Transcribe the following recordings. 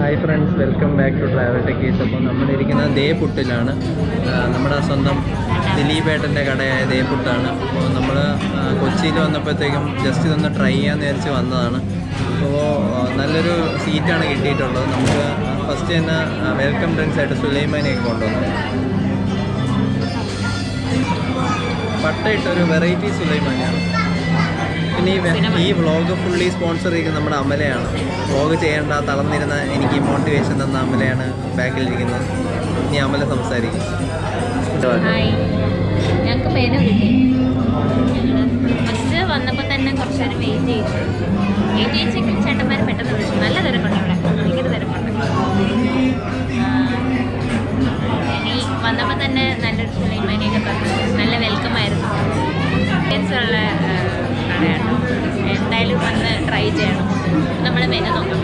Hi friends welcome back to Travel Techies അപ്പോൾ നമ്മളിരിക്കുന്നത് ദേപുട്ടിലാണ് ആ, നമ്മുടെ സ്വന്തം ദിലീപേട്ടൻ്റെ കടയായ ദേപുട്ടാണ് അപ്പോൾ നമ്മൾ കൊച്ചിയിൽ വന്നപ്പോഴത്തേക്കും ജസ്റ്റ് ഇതൊന്ന് ട്രൈ ചെയ്യാമെന്ന് വിചാരിച്ച് വന്നതാണ് അപ്പോൾ ആ, നല്ലൊരു സീറ്റാണ് കിട്ടിയിട്ടുള്ളത് നമുക്ക് ഫസ്റ്റ് തന്നെ വെൽക്കം ഡ്രിങ്ക്സ് ആയിട്ട് സുലൈമാനെയൊക്കെ കൊണ്ടുവന്നു പട്ടയിട്ടൊരു വെറൈറ്റി സുലൈമാനിയാണ് പിന്നെ ഈ വെ- ഈ വ്ളോഗ് ഫുള്ളി സ്പോൺസർ ചെയ്യുന്നത് നമ്മുടെ അമലയാണ് വ്ളോഗ് ചെയ്യേണ്ട തളർന്നിരുന്ന എനിക്ക് മോട്ടിവേഷൻ തന്ന അമലയാണ് ബാക്കിലിരിക്കുന്നത് ഇനി അമല സംസാരിക്കും ഹായ് ഞങ്ങൾക്ക് മെനു കിട്ടി ഫസ്റ്റ് വന്നപ്പോൾ തന്നെ കുറച്ച് നേരം വെയിറ്റ് ചെയ്തു വെയിറ്റ് ചെയ്യിച്ചെങ്കിൽ ചേട്ടന്മാർ പെട്ടെന്ന് വിളിച്ചു നല്ല തിരക്കുണ്ട് ഇവിടെ ഭയങ്കര തിരക്കുണ്ട് ആ, ഇനി വന്നപ്പോൾ തന്നെ നല്ലൊരു സുലൈമാനിയൊക്കെ തന്നു നല്ല വെൽക്കം ആയിരുന്നു ഉള്ള കടയാണ് എന്തായാലും വന്ന് ട്രൈ ചെയ്യണം നമ്മൾ മെനു നോക്കാം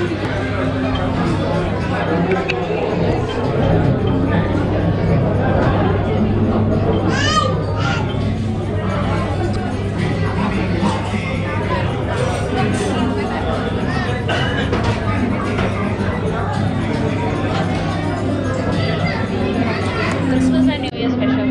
Christmas and new year special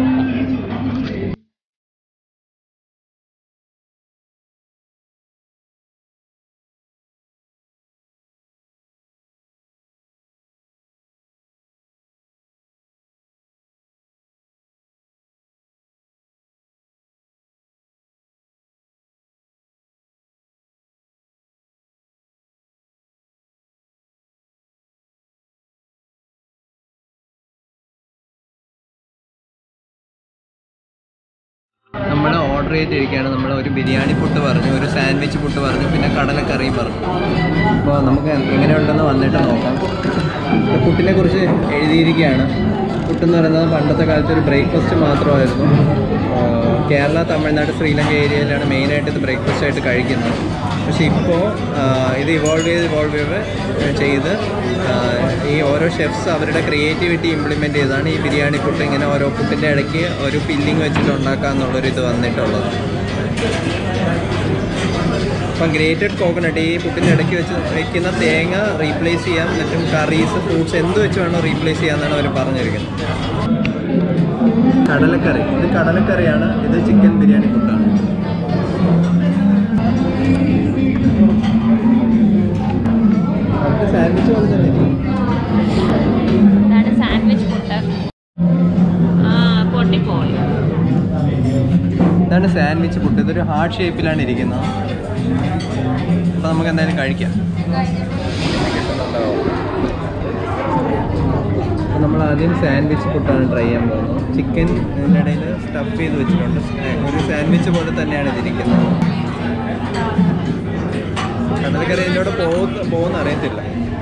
നമ്മൾ ഓർഡർ ചെയ്തിരിക്കുകയാണ് നമ്മൾ ഒരു ബിരിയാണി പുട്ട് പറഞ്ഞു ഒരു സാൻഡ്വിച്ച് പുട്ട് പറഞ്ഞു പിന്നെ കടലക്കറിയും പറഞ്ഞു അപ്പോൾ നമുക്ക് എങ്ങനെയുണ്ടെന്ന് വന്നിട്ട് നോക്കാം ഇപ്പോൾ പുട്ടിനെ കുറിച്ച് എഴുതിയിരിക്കുകയാണ് പുട്ടെന്ന് പറയുന്നത് പണ്ടത്തെ കാലത്ത് ഒരു ബ്രേക്ക്ഫാസ്റ്റ് മാത്രമായിരുന്നു ആ, കേരള തമിഴ്നാട് ശ്രീലങ്ക ഏരിയയിലാണ് മെയിനായിട്ട് ഇത് ബ്രേക്ക്ഫാസ്റ്റ് ആയിട്ട് കഴിക്കുന്നത് പക്ഷേ ഇപ്പോൾ ഇത് ഇവോൾവ് ചെയ്ത് ഇവോൾവ് ചെയ്ത് ചെയ്ത് ആ, ഈ ഓരോ ഷെഫ്സ് അവരുടെ ക്രിയേറ്റിവിറ്റി ഇംപ്ലിമെൻ്റ് ചെയ്താണ് ഈ ബിരിയാണി പുട്ട് ഇങ്ങനെ ഓരോ പുട്ടിൻ്റെ ഇടയ്ക്ക് ഒരു ഫില്ലിംഗ് വെച്ചിട്ട് ഉണ്ടാക്കുക എന്നുള്ളൊരു ഇത് വന്നിട്ടുള്ളത് അപ്പം ഗ്രേറ്റഡ് കോക്കനട്ട് ഈ പുട്ടിൻ്റെ ഇടയ്ക്ക് വെച്ച് വയ്ക്കുന്ന തേങ്ങ റീപ്ലേസ് ചെയ്യാം എന്നിട്ടും കറീസ് ഫ്രൂട്ട്സ് എന്ത് വെച്ച് വേണോ റീപ്ലേസ് ചെയ്യാമെന്നാണ് അവർ പറഞ്ഞിരിക്കുന്നത് കടലക്കറി ഇത് കടലക്കറിയാണ് ഇത് ചിക്കൻ ബിരിയാണി പുട്ടാണ് സാൻഡ്വിച്ച് പോലെ തന്നെ ഇരിക്കും. ഇതാണ് സാൻഡ്വിച്ച് പുട്ട് ആ പൊട്ടിപ്പോയി ഇതാണ് സാൻഡ്വിച്ച് പുട്ട് ഇതൊരു ഹാർട്ട് ഷേപ്പിലാണ് ഇരിക്കുന്നത് അപ്പോൾ നമുക്ക് എന്തായാലും കഴിക്കാം അപ്പോൾ നമ്മൾ ആദ്യം സാൻഡ്വിച്ച് പുട്ടാണ് ട്രൈ ചെയ്യാൻ പോകുന്നത് ചിക്കൻ ഇതിൻ്റെ ഇടയിൽ സ്റ്റഫ് ചെയ്ത് വെച്ചിട്ടുണ്ട് ഒരു സാൻഡ്വിച്ച് പോലെ തന്നെയാണ് ഇതിരിക്കുന്നത് കടലക്കറി ഇതിലൂടെ പോകുന്ന പോകുന്ന അറിയത്തില്ല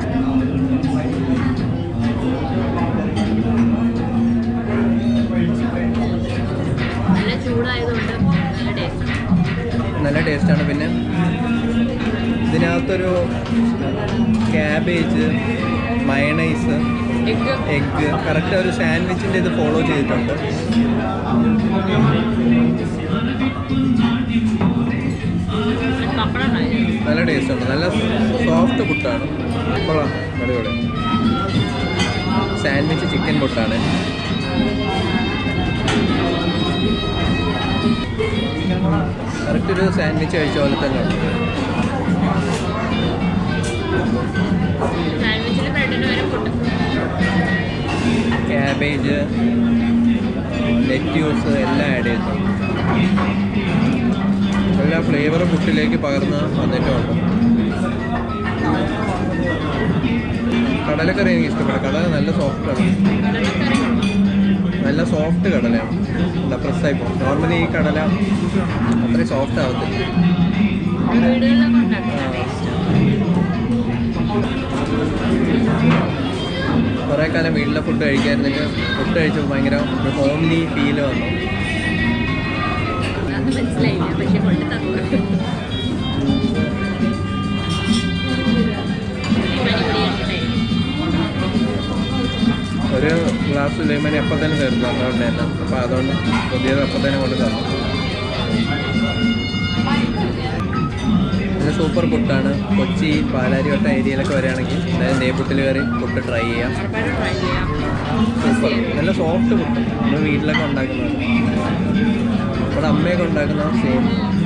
നല്ല ചൂടായതുകൊണ്ട് നല്ല ടേസ്റ്റ് നല്ല ടേസ്റ്റാണ് പിന്നെ ഇതിനകത്തൊരു cabbage mayonnaise egg egg correct ഒരു സാൻഡ്വിച്ചിൻ്റെ ഇത് ഫോളോ ചെയ്തിട്ടുണ്ട് പപ്പടം നല്ല ടേസ്റ്റ് ഉണ്ട് നല്ല സോഫ്റ്റ് പുട്ടാണ് കൊള്ളാം അടിപൊളി സാൻഡ്വിച്ച് ചിക്കൻ പുട്ടാണ് കറക്റ്റ് ഒരു സാൻഡ്വിച്ച് കഴിച്ച പോലെ തന്നെ ഉണ്ട് സാൻഡ്വിച്ചിൽ ബ്രെഡിന് വരെ പുട്ട് ക്യാബേജ് ലെറ്റ്യൂസ് എല്ലാം ആഡ് ചെയ്തിട്ടുണ്ട് എല്ലാ ഫ്ലേവറും പുട്ടിലേക്ക് പകർന്ന് വന്നിട്ടുണ്ട് കടലക്കറി എനിക്ക് ഇഷ്ടപ്പെട്ടു കടല നല്ല സോഫ്റ്റാണ് കടലക്കറി നല്ല സോഫ്റ്റ് കടലയാണ് എന്താ പ്രസ്സായി പോകും നോർമലി ഈ കടല അത്രയും സോഫ്റ്റ് ആവത്തില്ല വീടുകളിലൊക്കെ ഉണ്ടാക്കുന്ന ടേസ്റ്റ് കുറേ കാലം വീട്ടിലെ ഫുഡ് കഴിക്കാതിരുന്നിട്ട് ഫുഡ് കഴിച്ചപ്പോൾ ഭയങ്കര ഒരു ഹോംലി ഫീല് വന്നു അത് മനസ്സിലായില്ല പക്ഷെ കൊണ്ട് തന്നു അടിപൊളിയായിട്ടേ ഒരു ഗ്ലാസ് ലെമൺ അപ്പം തന്നെ തീർന്നു അതുകൊണ്ട് തന്നെ അപ്പോൾ അതുകൊണ്ട് പുതിയത് അപ്പം തന്നെ കൊണ്ട് തന്നു ഇത് ഒരു സൂപ്പർ പുട്ടാണ് കൊച്ചി പാലാരിവട്ടം ഏരിയയിലൊക്കെ വരികയാണെങ്കിൽ എന്തായാലും നെയ്പുട്ടിൽ കയറി പുട്ട് ട്രൈ ചെയ്യാം ഉറപ്പായിട്ടും ട്രൈ ചെയ്യാം സൂപ്പർ നല്ല സോഫ്റ്റ് പുട്ട് നമ്മൾ വീട്ടിലൊക്കെ ഉണ്ടാക്കുന്നത് നമ്മുടെ അമ്മയൊക്കെ ഉണ്ടാക്കുന്ന സെയിം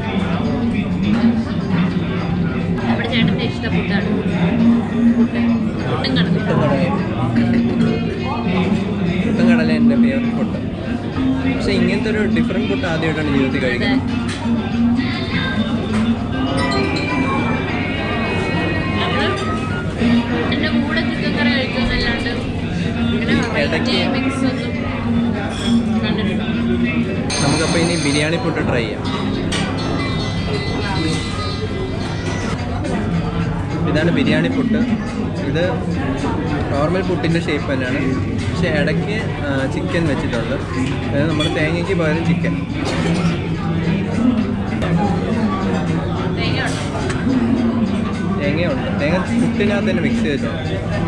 നമ്മുടെ ചേട്ടൻ്റെ ഇഷ്ടപ്പെട്ടാണ് പുട്ട് പുട്ടും കടന്നു പുട്ടും കടലയും പുട്ടും കടല എൻ്റെ ഫേവററ്റ് പുട്ട് പക്ഷെ ഇങ്ങനത്തെ ഒരു ഡിഫറെൻറ്റ് പുട്ട് ആദ്യമായിട്ടാണ് ജീവിതത്തിൽ അതെ കഴിക്കുന്നത് നമ്മള് പുട്ടിൻ്റെ കൂടെ ചിക്കൻ കറി കഴിക്കുന്നല്ലാണ്ട് ഇങ്ങനെ വെറൈറ്റി ഇടയ്ക്ക് മിക്സ് ഒന്നും കണ്ടിട്ടില്ല നമുക്കപ്പോൾ ഇനി ബിരിയാണി പുട്ട് ട്രൈ ചെയ്യാം ഇതാണ് ബിരിയാണി പുട്ട് ഇത് നോർമൽ പുട്ടിൻ്റെ ഷേപ്പ് തന്നെയാണ് പക്ഷേ ഇടയ്ക്ക് ചിക്കൻ വെച്ചിട്ടുണ്ട് അതായത് നമ്മൾ തേങ്ങയ്ക്ക് പകരം ചിക്കൻ തേങ്ങ ഉണ്ടോ തേങ്ങയുണ്ട് തേങ്ങ പുട്ടിനകത്ത് തന്നെ മിക്സ് ചെയ്തിട്ടുണ്ട്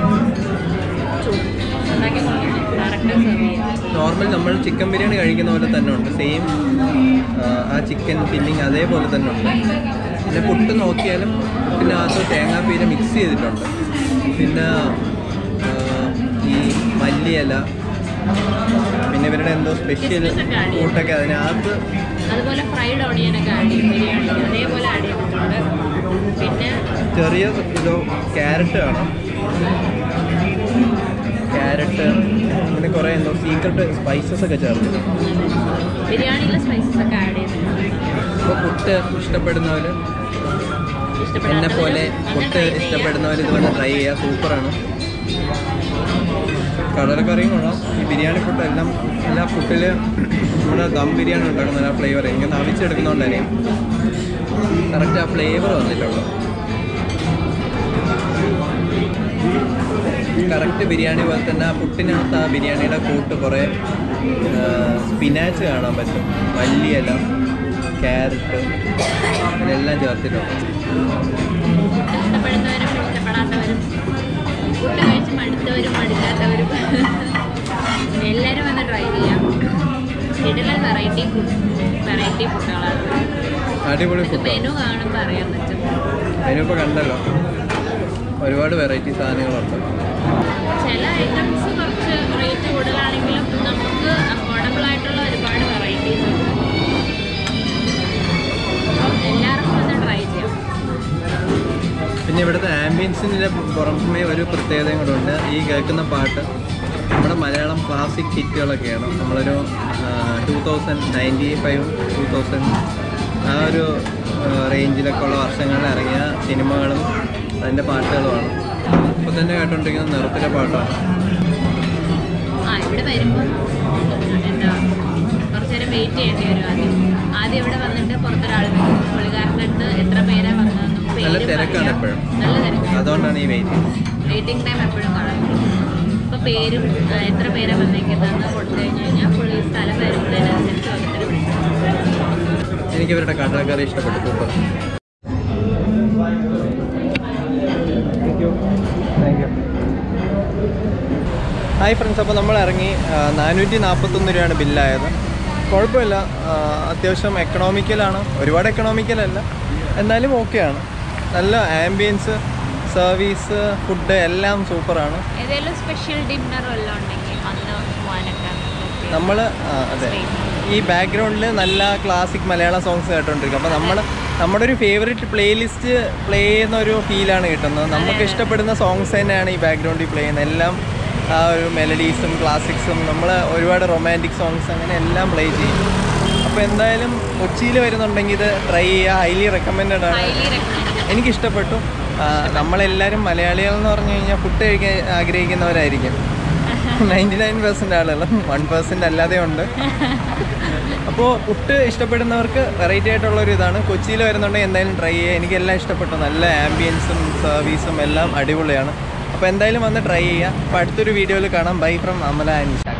ഉണ്ടാക്കി കറക്റ്റ് സെർവ് ചെയ്യാം നോർമൽ നമ്മൾ ചിക്കൻ ബിരിയാണി കഴിക്കുന്ന പോലെ തന്നെ ഉണ്ട് സെയിം ആ ചിക്കൻ ഫില്ലിങ് അതേപോലെ തന്നെ ഉണ്ട് പിന്നെ പുട്ട് നോക്കിയാലും പുട്ടിനകത്ത് തേങ്ങാപ്പീര മിക്സ് ചെയ്തിട്ടുണ്ട് പിന്നെ ആ, ഈ മല്ലിയില പിന്നെ ഇവരുടെ എന്തോ സ്പെഷ്യൽ Kismis ഒക്കെ add ചെയ്യും. കൂട്ടൊക്കെ അതിനകത്ത് അതുപോലെ ഫ്രൈഡ് ഓണിയനൊക്കെ ആഡ് ചെയ്യും ബിരിയാണി അതേപോലെ ആഡ് ചെയ്തിട്ടുണ്ട് പിന്നെ ചെറിയ ഇതോ ക്യാരറ്റ് കാണാം ക്യാരറ്റ് അങ്ങനെ കുറേ എന്തോ സീക്രട്ട് സ്പൈസസ് ഒക്കെ ചേർത്തിട്ടുണ്ട് ബിരിയാണിയിലെ സ്പൈസസ് ഒക്കെ ആഡ് ചെയ്തിട്ടുണ്ട് അപ്പോൾ പുട്ട് ഇഷ്ടപ്പെടുന്നവർ എന്നെ പോലെ പുട്ട് ഇഷ്ടപ്പെടുന്നവർ ഇതുപോലെ ട്രൈ ചെയ്യുക സൂപ്പറാണ് കടലക്കറിയും കൊള്ളാം ഈ ബിരിയാണി പുട്ട് എല്ലാം എല്ലാ പുട്ടിൽ നമ്മുടെ ദം ബിരിയാണി ഉണ്ടാക്കുന്ന ആ ഫ്ലേവർ എനിക്ക് നവിച്ചെടുക്കുന്നതുകൊണ്ട് തന്നെ കറക്റ്റ് ആ ഫ്ലേവർ വന്നിട്ടുള്ളൂ കറക്റ്റ് ബിരിയാണി പോലെ തന്നെ ആ പുട്ടിനകത്ത് ആ ബിരിയാണിയുടെ കൂട്ട് കുറേ സ്പിനാച്ച് കാണാൻ പറ്റും മല്ലിയില ക്യാരറ്റ് അങ്ങനെല്ലാം ചേർത്തിട്ടുണ്ട് ഇഷ്ടപ്പെടുന്നവരും ഇഷ്ടപ്പെടാത്തവരും ഫുഡ് കഴിച്ച് മടുത്തവരും മടുക്കാത്തവരും എല്ലാവരും വന്ന് ട്രൈ ചെയ്യാം ഇടല വെറൈറ്റി ഫുഡ് വെറൈറ്റി ഫുഡുകളാണ് അടിപൊളി ഇത് ഫുഡാണ് മെനു കാണുമ്പോൾ അറിയാൻ പറ്റും അതിനിപ്പോൾ കണ്ടല്ലോ ഒരുപാട് വെറൈറ്റി സാധനങ്ങളുണ്ട് ചില ഐറ്റംസ് കുറച്ച് റേറ്റ് കൂടുതലാണെങ്കിലും നമുക്ക് അഫോർഡബിൾ ആയിട്ടുള്ള ഒരുപാട് വെറൈറ്റീസ് ഉണ്ട് അപ്പം എല്ലാവർക്കും ഒന്ന് ട്രൈ ചെയ്യാം പിന്നെ ഇവിടുത്തെ ആംബിയൻസിൻ്റെ പുറമേ ഒരു പ്രത്യേകതയും കൂടെ ഉണ്ട് ഈ കേൾക്കുന്ന പാട്ട് നമ്മുടെ മലയാളം ക്ലാസിക് ഹിറ്റുകളൊക്കെയാണ് നമ്മളൊരു two thousand ninety five two thousand ആ ഒരു റേഞ്ചിലൊക്കെ ഉള്ള വർഷങ്ങളിൽ ഇറങ്ങിയ സിനിമകളും അതിൻ്റെ പാട്ടുകളുമാണ് ഇപ്പോൾ തന്നെ കേട്ടോണ്ടിരിക്കുന്ന നിറത്തിലെ പാട്ടാണ് ആ ഇവിടെ വരുമ്പോൾ എന്താ കുറച്ച് നേരം വെയിറ്റ് ചെയ്യേണ്ടി വരും ആദ്യം ആദ്യം ഇവിടെ വന്നിട്ട് പുറത്തൊരാൾ വരും പുള്ളിക്കാരൻ്റെ അടുത്ത് എത്ര പേരാ വന്നതെന്നും നല്ല പേര് തിരക്കാണ് പറയാം. എപ്പോഴും. നല്ല തിരക്കാണ് അതുകൊണ്ടാണ് ഈ വെയിറ്റ് വെയിറ്റിംഗ് ടൈം എപ്പോഴും കാണും ഇപ്പോൾ പേരും ആ, എത്ര പേരാ വന്നേക്കുന്നതെന്ന് കൊടുത്തു കഴിഞ്ഞ് കഴിഞ്ഞാൽ പുള്ളി സ്ഥലം വരുന്നതിനനുസരിച്ച് ഓരോരുത്തർ വിളിക്കും എനിക്ക് ഇവരുടെ കടലക്കറി ഇഷ്ടപ്പെട്ടു സൂപ്പർ ഹായ് ഫ്രണ്ട്സ് അപ്പോൾ നമ്മൾ ഇറങ്ങി നാനൂറ്റി നാൽപ്പത്തൊന്ന് രൂപയാണ് ബില്ലായത് കുഴപ്പമില്ല ആ, അത്യാവശ്യം എക്കണോമിക്കലാണ് ഒരുപാട് എക്കണോമിക്കലല്ല എന്നാലും ഓക്കെയാണ് നല്ല ആംബിയൻസ് സർവീസ് ഫുഡ് എല്ലാം സൂപ്പറാണ് ഏതെങ്കിലും സ്പെഷ്യൽ ഡിന്നർ വല്ലതും ഉണ്ടെങ്കിൽ അന്ന് പോകാനൊക്കെ പറ്റിയ നമ്മൾ അതെ ഈ ബാക്ക്ഗ്രൗണ്ടിൽ നല്ല ക്ലാസിക് മലയാളം സോങ്സ് കേട്ടോണ്ടിരിക്കും അപ്പോൾ നമ്മൾ നമ്മുടെ ഒരു ഫേവറേറ്റ് പ്ലേലിസ്റ്റ് പ്ലേ ചെയ്യുന്ന ഒരു ഫീലാണ് കിട്ടുന്നത് നമുക്ക് ഇഷ്ടപ്പെടുന്ന സോങ്സ് തന്നെയാണ് ഈ ബാക്ക്ഗ്രൗണ്ടിൽ പ്ലേ ചെയ്യുന്നത് എല്ലാം ആ ഒരു മെലഡീസും ക്ലാസിക്സും നമ്മൾ ഒരുപാട് റൊമാൻറ്റിക് സോങ്സ് അങ്ങനെ എല്ലാം പ്ലേ ചെയ്യും അപ്പോൾ എന്തായാലും കൊച്ചിയിൽ വരുന്നുണ്ടെങ്കിൽ ഇത് ട്രൈ ചെയ്യുക ഹൈലി റെക്കമെൻഡഡ് ആണ് ഹൈലി റെക്കമെൻഡ് എനിക്കിഷ്ടപ്പെട്ടു ആ, നമ്മളെല്ലാവരും മലയാളികൾ എന്ന് പറഞ്ഞു കഴിഞ്ഞാൽ ഫുഡ് കഴിക്കാൻ ആഗ്രഹിക്കുന്നവരായിരിക്കും നയൻറ്റി നയൻ പെർസെൻറ്റ് ആളുകളും വൺ പെർസെൻറ്റ് അല്ലാതെ ഉണ്ട് അപ്പോൾ പുട്ട് ഇഷ്ടപ്പെടുന്നവർക്ക് വെറൈറ്റി ആയിട്ടുള്ള ഒരു ഇതാണ് കൊച്ചിയിൽ വരുന്നുണ്ടെങ്കിൽ എന്തായാലും ട്രൈ ചെയ്യുക എനിക്കെല്ലാം ഇഷ്ടപ്പെട്ടു നല്ല ആംബിയൻസും സർവീസും എല്ലാം അടിപൊളിയാണ് അപ്പോൾ എന്തായാലും വന്ന് ട്രൈ ചെയ്യുക അപ്പോൾ അടുത്തൊരു വീഡിയോയിൽ കാണാം ബൈ ഫ്രം അമല ആൻഡ്